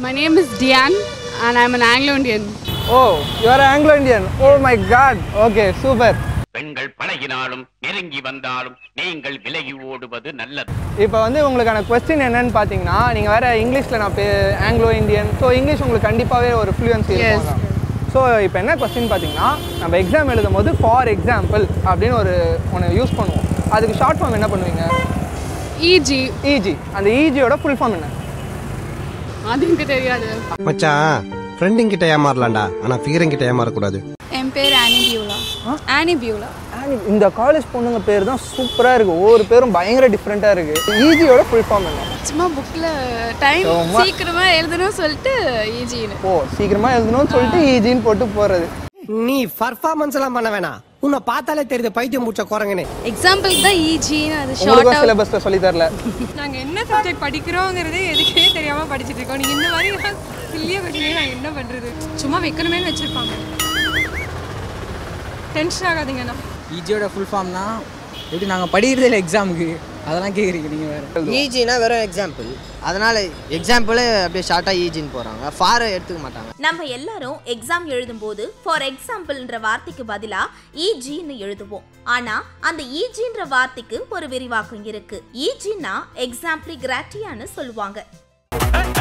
My name is Diane and I'm an Anglo-Indian. Oh you're Anglo Indian oh my god okay super பெண்கள் பழகினாலும் நெருங்கி வந்தாலும் நீங்கள் விலகி ஓடுவது நல்லது இப்போ வந்து உங்களுக்கான கொஸ்டின் என்னன்னு பார்த்தீங்கன்னா நீங்கள் வேறு இங்கிலீஷில் நான் பே ஆங்கிலோ இந்தியன் ஸோ இங்கிலீஷ் உங்களுக்கு கண்டிப்பாகவே ஒரு ஃப்ளூயன்சி Yes. இருக்கும் ஸோ இப்போ என்ன கொஸ்டின் பார்த்தீங்கன்னா நம்ம எக்ஸாம் எழுதும் போது ஃபார் எக்ஸாம்பிள் அப்படின்னு ஒரு ஒன்று யூஸ் பண்ணுவோம் அதுக்கு ஷார்ட் ஃபார்ம் என்ன பண்ணுவீங்க EG. இஜி அந்த இஜியோட ஃபுல் ஃபார்ம் என்ன அது எனக்கு தெரியாது மச்சான் ஃப்ரெண்டுங்க கிட்ட ஏமாறலாம்டா ஆனா ஃபிகரிங் கிட்ட ஏமாறக்கூடாது என் பேர் ஆனி பியூலா ஆனி பியூலா ஆனி- இந்த காலேஜ் பொண்ணுங்க பேர் தான் சூப்பராக இருக்குது ஒவ்வொரு பேரும் பயங்கர டிஃப்ரெண்ட்டாக இருக்குது ஈஜியோட ஃபுல் ஃபார்ம் என்ன சும்மா புக்கில் டைம் சும்மா. சீக்கிரமா எழுதணும் சொல்லிட்டு ஈஜின்னு ஓ சீக்கிரமாக எழுதணும்னு சொல்லிட்டு ஈஜின்னு போட்டு போகிறது நீ பர்ஃபார்மன்ஸ் எல்லாம் பண்ண வேணாம் உன்னை பார்த்தாலே தெரியுது பைத்தியம் முடிச்ச குரங்குன்னு எக்ஸாம்பிள் தான் ஈஜின்னு அது உங்களுக்கும் ஷார்ட்டாக சிலபஸில் சொல்லி தரல நாங்கள் என்ன சப்ஜெக்ட் படிக்கிறோங்கிறதே எதுக்குமே தெரியாமல் படிச்சுட்டு இருக்கோம் நீங்கள் இந்த மாதிரி சில்லிய கொஸ்டினே நாங்கள் என்ன பண்ணுறது சும்மா வைக்கணுமேனு வச்சுருப்பாங்க டென்ஷன் ஆகாதீங்கண்ணா ஈஜியோட ஃபுல் ஃபார்ம்னா எப்படி நாங்கள் படிக்கிறதே இல்லை எக்ஸாமுக்கு அதெல்லாம் கேட்குறீங்க நீங்கள் வேறு ஈஜினா வெறும் எக்ஸாம்பிள் அதனால எக்ஸாம்பிளே அப்படியே ஷார்ட்டாக ஈஜின்னு போகிறாங்க ஃபாரை எடுத்துக்க மாட்டாங்க நம்ம எல்லாரும் எக்ஸாம் எழுதும்போது ஃபார் எக்ஸாம்பிள்ன்ற வார்த்தைக்கு பதிலா இஜின்னு எழுதுவோம் ஆனா அந்த இஜின்ற வார்த்தைக்கு ஒரு விரிவாக்கம் இருக்கு இஜின்னா எக்ஸாம்பிளி கிராட்டியான்னு சொல்லுவாங்க